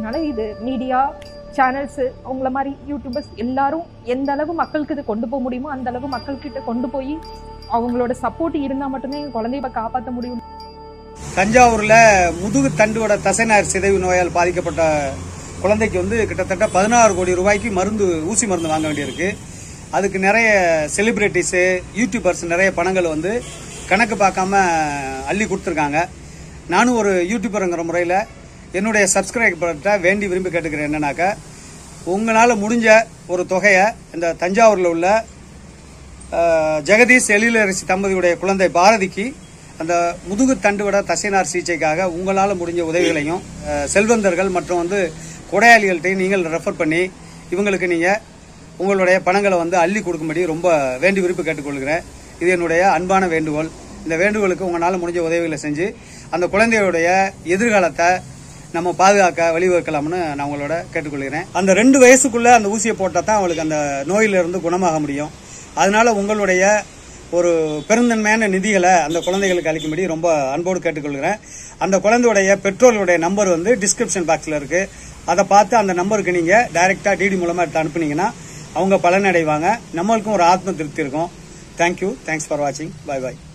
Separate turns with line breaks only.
அதனால இது media channels அவங்கள மாதிரி யூடியூபர்ஸ் எல்லாரும் எந்த அளவு மக்களுக்கு இது கொண்டு போக முடியுமோ அந்த அளவு மக்கள்கிட்ட கொண்டு போய் அவங்களோட சப்போர்ட் இருந்தா மட்டும்தான் எங்க குழந்தைய காப்பாற்ற முடியும்
தஞ்சாவூர்ல முதுகு தண்டுவட தசைநார் சிதைவு நோயால் பாதிக்கப்பட்ட குழந்தைக்கு வந்து கிட்டத்தட்ட பதினாறு கோடி ரூபாய்க்கு மருந்து ஊசி மருந்து வாங்க வேண்டியிருக்கு அதுக்கு நிறைய செலிபிரிட்டிஸு யூடியூபர்ஸ் நிறைய பணங்கள் வந்து கணக்கு பார்க்காம அள்ளி கொடுத்துருக்காங்க நானும் ஒரு யூடியூபருங்கிற முறையில் என்னுடைய சப்ஸ்கிரைபர்கிட்ட வேண்டி விரும்பி கேட்டுக்கிறேன் என்னன்னாக்கா உங்களால் முடிஞ்ச ஒரு தொகையை இந்த தஞ்சாவூரில் உள்ள அஹ், ஜெகதீஷ் எழிலரசி தம்பதியுடைய குழந்தை பாரதிக்கு அந்த முதுகு தண்டுவட தசைநார் சிகிச்சைக்காக உங்களால் முடிஞ்ச உதவிகளையும் அஹ், செல்வந்தர்கள் மற்றும் வந்து கொடையாளிகள்கிட்டையும் நீங்கள் ரெஃபர் பண்ணி இவங்களுக்கு நீங்கள் உங்களுடைய பணங்களை வந்து அள்ளி கொடுக்கும்படி ரொம்ப வேண்டி விருப்பி கேட்டுக்கொள்கிறேன் இது என்னுடைய அன்பான வேண்டுகோள் இந்த வேண்டுகோளுக்கு உங்களால் முடிஞ்ச உதவிகளை செஞ்சு அந்த குழந்தையுடைய எதிர்காலத்தை நம்ம பாதுகாக்க வழிவகுக்கலாம்னு நான் உங்களோட கேட்டுக்கொள்கிறேன் அந்த ரெண்டு வயசுக்குள்ள அந்த ஊசியை போட்டால் தான் அவளுக்கு அந்த நோயிலிருந்து குணமாக முடியும் அதனால உங்களுடைய ஒரு பெருந்தன்மையான நிதிகளை அந்த குழந்தைகளுக்கு அளிக்கும்படி ரொம்ப அன்போடு கேட்டுக்கொள்கிறேன் அந்த குழந்தையுடைய பெற்றோர்களுடைய நம்பர் வந்து டிஸ்கிரிப்ஷன் பாக்ஸில் இருக்கு அதை பார்த்து அந்த நம்பருக்கு நீங்க டைரக்டா டிடி மூலமா எடுத்து அனுப்புனீங்கன்னா அவங்க பலனடைவாங்க நம்மளுக்கும் ஒரு ஆத்ம திருப்தி இருக்கும் தேங்க்யூ தேங்க்ஸ் ஃபார் வாட்சிங் பை பாய்